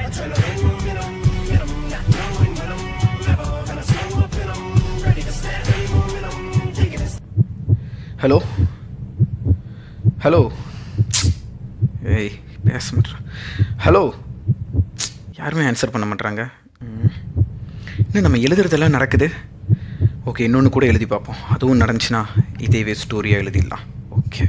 Hello hello ஏய் பேச மாட்டேறான் hello யாருமே ஆன்சர் பண்ண மாட்றாங்க ம். இன்னும் நம்ம எழுதுறதெல்லாம் நடக்குது ஓகே இன்னொன்று கூட எழுதி பார்ப்போம் அதுவும் நடந்துச்சுன்னா இதேவே ஸ்டோரியாக எழுதிடலாம் ஓகே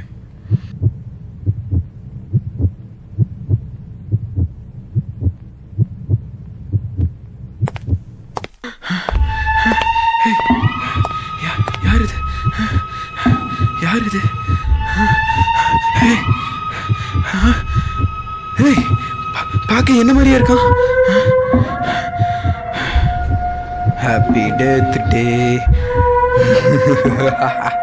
யா- யார் இது யார் இது ஏய், ஏய், பா- பார்க்க என்ன மாதிரியா இருக்கான் ஹாப்பி டெத் டே